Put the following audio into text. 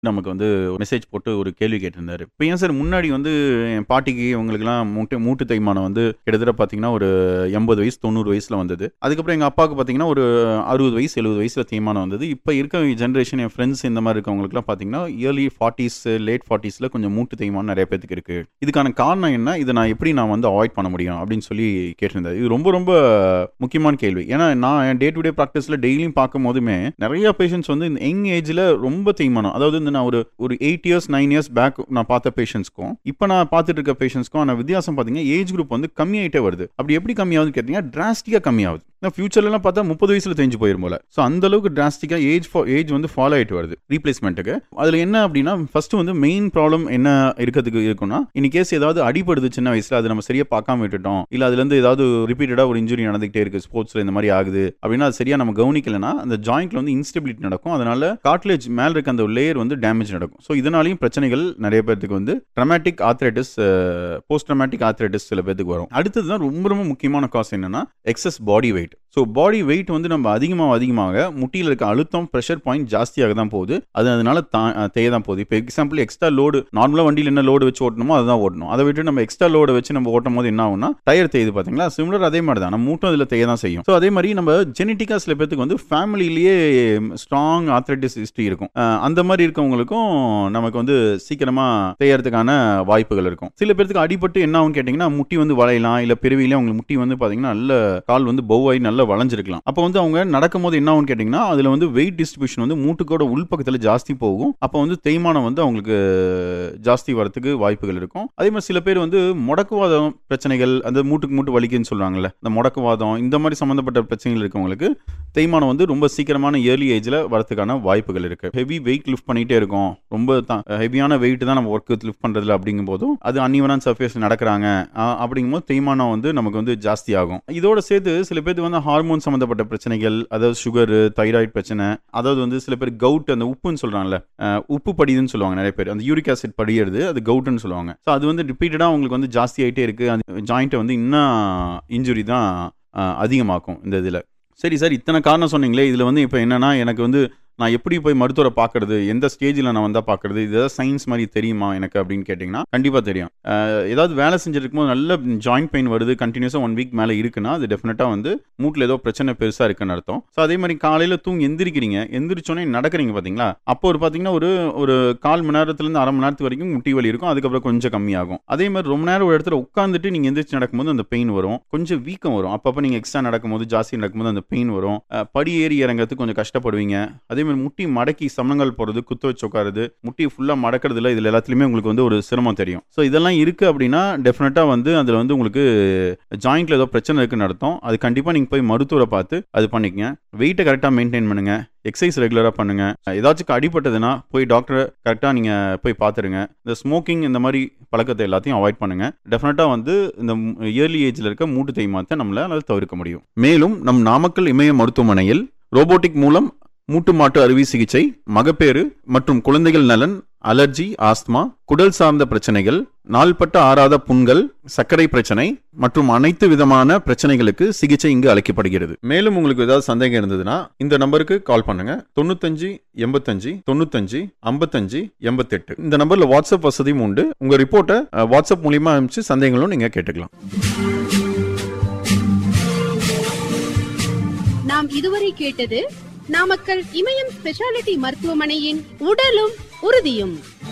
நமக்கு வந்து மெசேஜ் போட்டு ஒரு கேள்வி கேட்டிருந்தாரு இப்போ ஏன் சார் முன்னாடி வந்து என் பாட்டிக்கு இவங்களுக்குலாம் மூட்டு மூட்டு தேய்மானம் வந்து கிட்டத்தட்ட பார்த்தீங்கன்னா ஒரு எண்பது வயசு தொண்ணூறு வயசில் வந்தது அதுக்கப்புறம் எங்கள் அப்பாவுக்கு பார்த்தீங்கன்னா ஒரு அறுபது வயசு எழுபது வயசில் தேய்மானம் வந்தது இப்போ இருக்க ஜென்ரேஷன் என் ஃப்ரெண்ட்ஸ் இந்த மாதிரி இருக்கவங்களுக்குலாம் பார்த்தீங்கன்னா இயர்லி ஃபார்ட்டிஸ் லேட் ஃபார்ட்டிஸில் கொஞ்சம் மூட்டு தேய்மானம் நிறைய பேத்துக்கு இருக்கு இதுக்கான காரணம் என்ன இதை நான் எப்படி நான் வந்து அவாய்ட் பண்ண முடியும் அப்படின்னு சொல்லி கேட்டிருந்தாரு இது ரொம்ப ரொம்ப முக்கியமான கேள்வி ஏன்னா நான் என் டே டு டே ப்ராக்டிஸில் டெய்லியும் பார்க்கும் போதுமே நிறைய பேஷண்ட்ஸ் வந்து இந்த யங் ஏஜில் ரொம்ப தேய்மானம் அதாவது இந்த நான் ஒரு ஒரு eight years nine years back நான் பார்த்த பேஷண்ட்ஸ்க்கும் இப்போ நான் பார்த்துட்டு இருக்க பேஷண்ட்ஸ்க்கும் ஆன வித்தியாசம் பார்த்தீங்கன்னா ஏஜ் குரூப் வந்து கம்மியாயிட்டே வருது அப்படி எப்படி கம்மியாகுதுன்னு கேட்டீங்கன்னா டிராஸ்டிக்காக கம்மியாகுது நான் ஃபியூச்சர்லாம் பார்த்தா முப்பது வயசுல தெரிஞ்சு போயிரும் போல ஸோ அந்த அளவுக்கு டிராஸ்டிக்காக ஏஜ் ஏஜ் வந்து ஃபாலோ ஆயிட்டு வருது ரீப்ளேஸ்மெண்ட்டுக்கு அதில் என்ன அப்படின்னா ஃபர்ஸ்ட் வந்து மெயின் ப்ராப்ளம் என்ன இருக்கிறதுக்கு இருக்குன்னா இன் கேஸ் ஏதாவது அடிபடுது சின்ன வயசுல அது நம்ம சரியா பார்க்காம விட்டுட்டோம் இல்ல அதுல இருந்து ஏதாவது ரிப்பீட்டடா ஒரு இன்ஜுரி நடந்துகிட்டே இருக்கு ஸ்போர்ட்ஸ்ல இந்த மாதிரி ஆகுது அப்படின்னா அது சரியா நம்ம கவனிக்கலனா அந்த ஜாயிண்ட்ல வந்து இன்ஸ்டெபிலிட்டி நடக்கும் அதனால கார்ட்லேஜ் மேல இருக்க அந்த லேயர் வந்து டேமேஜ் நடக்கும் ஸோ இதனாலையும் பிரச்சனைகள் நிறைய பேருக்கு வந்து traumatic arthritis post traumatic arthritis சில பேருக்கு வரும் அடுத்தது தான் ரொம்ப ரொம்ப முக்கியமான காஸ் என்னன்னா excess body weight so body weight வந்து நம்ம அதிகமாக அதிகமாக முட்டியில் இருக்க அழுத்தம் ப்ரெஷர் பாயிண்ட் ஜாஸ்தியாக தான் போகுது அது அதனால தா தேய தான் போகுது இப்போ எக்ஸாம்பிள் எக்ஸ்ட்ரா லோடு நார்மலாக வண்டியில் என்ன லோடு வச்சு ஓட்டணுமோ அதுதான் ஓட்டணும் அதை விட்டு நம்ம எக்ஸ்ட்ரா லோடு வச்சு நம்ம ஓட்டும் போது என்ன ஆகும்னா டயர் தேயுது பார்த்தீங்களா சிமிலர் அதே மாதிரி தான் நம்ம மூட்டும் அதில் தேய தான் செய்யும் ஸோ அதே மாதிரி நம்ம ஜெனட்டிக்காக சில பேருக்கு வந்து ஃபேமிலியிலேயே ஸ்ட்ராங் ஆத்ரைட்டிஸ் ஹிஸ்ட்ரி இருக்கும் அஹ் அந்த மாதிரி இருக்கவங்களுக்கும் நமக்கு வந்து சீக்கிரமாக தேயறதுக்கான வாய்ப்புகள் இருக்கும் சில பேருக்கு அடிபட்டு என்ன ஆகும் கேட்டிங்கன்னா முட்டி வந்து வளையலாம் இல்லை பிறவியிலே அவங்க முட்டி வந்து பார்த்தீங்கன்னா நல்ல கால் வந்து பௌவாய் நல்லா வளைஞ்சிருக்கலாம் அப்போ வந்து அவங்க நடக்கும்போது என்ன ஆகும்னு கேட்டிங்கன்னா அதில் வந்து வெயிட் டிஸ்ட்ரிபியூஷன் வந்து மூட்டுக்கோட உள்பக்கத்தில் ஜாஸ்தி போகும் அப்போ வந்து தேய்மானம் வந்து அவங்களுக்கு ஜாஸ்தி வரத்துக்கு வாய்ப்புகள் இருக்கும் அதே மாதிரி சில பேர் வந்து முடக்குவாதம் பிரச்சனைகள் அந்த மூட்டுக்கு மூட்டு வலிக்குன்னு சொல்லுவாங்கல்ல இந்த முடக்குவாதம் இந்த மாதிரி சம்மந்தப்பட்ட பிரச்சனைகள் இருக்கவங்களுக்கு தேய்மானம் வந்து ரொம்ப சீக்கிரமான இயர்லி ஏஜில் வரதுக்கான வாய்ப்புகள் இருக்கு ஹெவி வெயிட் லிஃப்ட் பண்ணிட்டே இருக்கும் ரொம்ப ஹெவியான வெயிட் தான் நம்ம ஒர்க் லிஃப்ட் பண்றதுல அப்படிங்கும் போதும் அது அன்இவனான சர்ஃபேஸ் நடக்கிறாங்க அஹ் அப்படிங்கும்போது தேய்மானம் வந்து நமக்கு வந்து ஜாஸ்தி ஆகும் இதோட சேர்த்து சில பேருக்கு வந்து ஹார்மோன் சம்மந்தப்பட்ட பிரச்சனைகள் அதாவது சுகரு தைராய்டு பிரச்சனை அதாவது வந்து சில பேர் கவுட் அந்த உப்புன்னு சொல்றாங்கல்ல அஹ் உப்பு படிதுன்னு சொல்லுவாங்க நிறைய பேர் அந்த யூரிக் ஆசிட் படியிறது அது கவுட்டுன்னு சொல்லுவாங்க ஸோ அது வந்து ரிப்பீட்டடாக உங்களுக்கு வந்து ஜாஸ்தி ஆகிட்டே இருக்கு அந்த ஜாயிண்ட்டை வந்து இன்னும் இன்ஜுரி தான் அஹ், அதிகமாக்கும் இந்த இதில் சரி சார் இத்தனை காரணம் சொன்னீங்களே இதில் வந்து இப்போ என்னன்னா எனக்கு வந்து நான் எப்படி போய் மருத்துவரை பார்க்கறது எந்த ஸ்டேஜில் நான் வந்தால் பார்க்கறது இது ஏதாவது சயின்ஸ் மாதிரி தெரியுமா எனக்கு அப்படின்னு கேட்டிங்கன்னா கண்டிப்பாக தெரியும் அஹ், ஏதாவது வேலை செஞ்சுட்டு இருக்கும்போது நல்ல ஜாயிண்ட் பெயின் வருது கண்டினியூஸாக ஒன் வீக் மேலே இருக்குன்னா அது டெஃபினட்டாக வந்து மூட்டில் ஏதோ பிரச்சனை பெருசாக இருக்குன்னு அர்த்தம் ஸோ அதே மாதிரி காலையில் தூங்கி எந்திரிக்கிறீங்க எந்திரிச்சோன்னே நடக்கிறீங்க பார்த்தீங்களா அப்போ ஒரு பார்த்தீங்கன்னா ஒரு ஒரு கால் மணி நேரத்துலேருந்து அரை மணி நேரத்து வரைக்கும் முட்டி வலி இருக்கும் அதுக்கப்புறம் கொஞ்சம் கம்மியாகும் அதே மாதிரி ரொம்ப நேரம் ஒரு இடத்துல உட்காந்துட்டு நீங்கள் எந்திரிச்சு நடக்கும்போது அந்த பெயின் வரும் கொஞ்சம் வீக்கம் வரும் அப்பப்போ நீங்கள் எக்ஸ்ட்ரா நடக்கும்போது ஜாஸ்தி நடக்கும்போது அந்த பெயின் வரும் அஹ், படி ஏறி இறங்கிறதுக்கு கொஞ்சம் கஷ்டப்படுவீங்க அதே மாதிரி முட்டி மடக்கி சமணங்கள் போகிறது குத்து வச்சு உட்காருது முட்டி ஃபுல்லாக மடக்கிறதுல இதில் எல்லாத்துலேயுமே உங்களுக்கு வந்து ஒரு சிரமம் தெரியும் ஸோ இதெல்லாம் இருக்குது அப்படின்னா டெஃபினட்டாக வந்து அதில் வந்து உங்களுக்கு ஜாயிண்ட்ல ஏதோ பிரச்சனை இருக்குன்னு அர்த்தம் அது கண்டிப்பாக நீங்கள் போய் மருத்துவரை பார்த்து அது பண்ணிக்கங்க வெயிட்டை கரெக்டாக மெயின்டைன் பண்ணுங்க எக்ஸசைஸ் ரெகுலராக பண்ணுங்க ஏதாச்சும் அடிபட்டதுன்னா போய் டாக்டரை கரெக்டாக நீங்கள் போய் பார்த்துருங்க இந்த ஸ்மோக்கிங் இந்த மாதிரி பழக்கத்தை எல்லாத்தையும் அவாய்ட் பண்ணுங்க டெஃபினட்டாக வந்து இந்த இயர்லி ஏஜில் இருக்க மூட்டு தேய்மானத்தை நம்மளால தவிர்க்க முடியும் மேலும் நம் நாமக்கல் இமய மருத்துவமனையில் ரோபோட்டிக் மூலம் மூட்டு மாட்டு அறுவை சிகிச்சை மகப்பேறு மற்றும் குழந்தைகள் நலன் அலர்ஜி ஆஸ்துமா குடல் சார்ந்த பிரச்சனைகள் நாள்பட்ட ஆறாத புண்கள் சர்க்கரை பிரச்சனை மற்றும் அனைத்து விதமான பிரச்சனைகளுக்கு சிகிச்சை இங்கு அளிக்கப்படுகிறது மேலும் உங்களுக்கு ஏதாவது சந்தேகம் இருந்ததுன்னா இந்த நம்பருக்கு கால் பண்ணுங்க தொண்ணூத்தஞ்சு எண்பத்தஞ்சு தொண்ணூத்தஞ்சு ஐம்பத்தஞ்சு எண்பத்தெட்டு இந்த நம்பர்ல வாட்ஸ்அப் வசதியும் உண்டு உங்க ரிப்போர்ட்டை அஹ், வாட்ஸ்அப் மூலியமா அனுப்பிச்சு சந்தேகங்களும் நீங்க கேட்டுக்கலாம் நாம் இதுவரை கேட்டது நாமக்கல் இமயம் ஸ்பெஷாலிட்டி மருத்துவமனையின் உடலும் உறுதியும்